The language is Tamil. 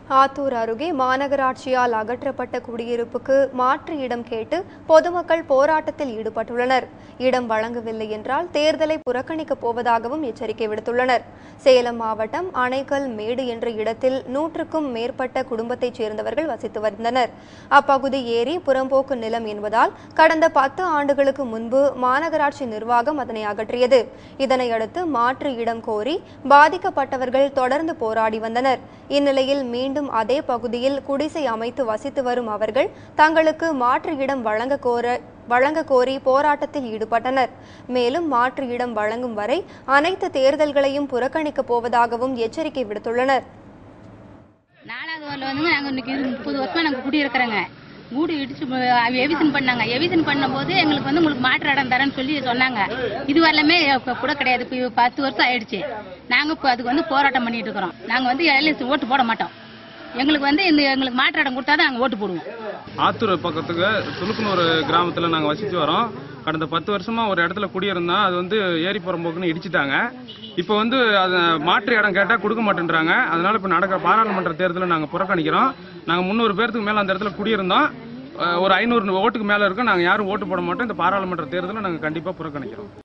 ஆத்தூர் அருகே மாநகராட்சியால் அகற்றப்பட்ட குடியிருப்புக்கு மாற்று இடம் கேட்டு பொதுமக்கள் போராட்டத்தில் ஈடுபட்டுள்ளனர் இடம் வழங்கவில்லை என்றால் தேர்தலை புறக்கணிக்கப் போவதாகவும் எச்சரிக்கை விடுத்துள்ளனர் சேலம் மாவட்டம் அணைக்கல் மேடு என்ற இடத்தில் நூற்றுக்கும் மேற்பட்ட குடும்பத்தைச் சேர்ந்தவர்கள் வசித்து வந்தனர் அப்பகுதி ஏரி புறம்போக்கு நிலம் என்பதால் கடந்த பத்து ஆண்டுகளுக்கு முன்பு மாநகராட்சி நிர்வாகம் அதனை அகற்றியது இதனையடுத்து மாற்று இடம் கோரி பாதிக்கப்பட்டவர்கள் தொடர்ந்து போராடி வந்தனர் இந்நிலையில் மீண்டும் அதே பகுதியில் குடிசை அமைத்து வசித்து வரும் அவர்கள் தங்களுக்கு மாற்று இடம் வழங்க கோர வழங்க கோரி போராட்டத்தில் ஈடுபட்டனர் மேலும் மாற்று இடம் வழங்கும் வரை அனைத்து தேர்தல்களையும் புறக்கணிக்கப் போவதாகவும் எச்சரிக்கை விடுத்துள்ளனர் நாலாவது வார்டில் வந்து நாங்கள் இன்னைக்கு இது முப்பது வருஷமா நாங்கள் குடியிருக்கிறோங்க வீடு இடிச்சு எவிசன் பண்ணாங்க எவிசன் பண்ணும்போது எங்களுக்கு வந்து உங்களுக்கு மாற்று இடம் தரேன்னு சொல்லி சொன்னாங்க இது வரலுமே இப்ப கூட கிடையாது இப்போ பத்து வருஷம் ஆயிடுச்சு நாங்கள் இப்போ அதுக்கு வந்து போராட்டம் பண்ணிட்டு இருக்கிறோம் நாங்கள் வந்து எல்ஐசி ஓட்டு போட மாட்டோம் எங்களுக்கு வந்து இந்த எங்களுக்கு மாற்று இடம் கொடுத்தா தான் நாங்கள் ஓட்டு போடுவோம் ஆத்தூர் பக்கத்துக்கு துலுக்குனூர் கிராமத்தில் நாங்கள் வசித்து வரோம் கடந்த பத்து வருஷமா ஒரு இடத்துல குடியிருந்தோம் அது வந்து ஏரி புறம்போக்குன்னு இடிச்சிட்டாங்க இப்போ வந்து அதை மாற்று இடம் கேட்டால் கொடுக்க மாட்டேன்றாங்க அதனால இப்போ நடக்கிற பாராளுமன்ற தேர்தலை நாங்கள் புறக்கணிக்கிறோம் நாங்கள் முந்நூறு பேர்த்துக்கு மேலே அந்த இடத்துல குடியிருந்தோம் அஹ் ஒரு ஐநூறு ஓட்டுக்கு மேலே இருக்கும் நாங்கள் யாரும் ஓட்டு போட மாட்டோம் இந்த பாராளுமன்ற தேர்தலை நாங்கள் கண்டிப்பாக புறக்கணிக்கிறோம்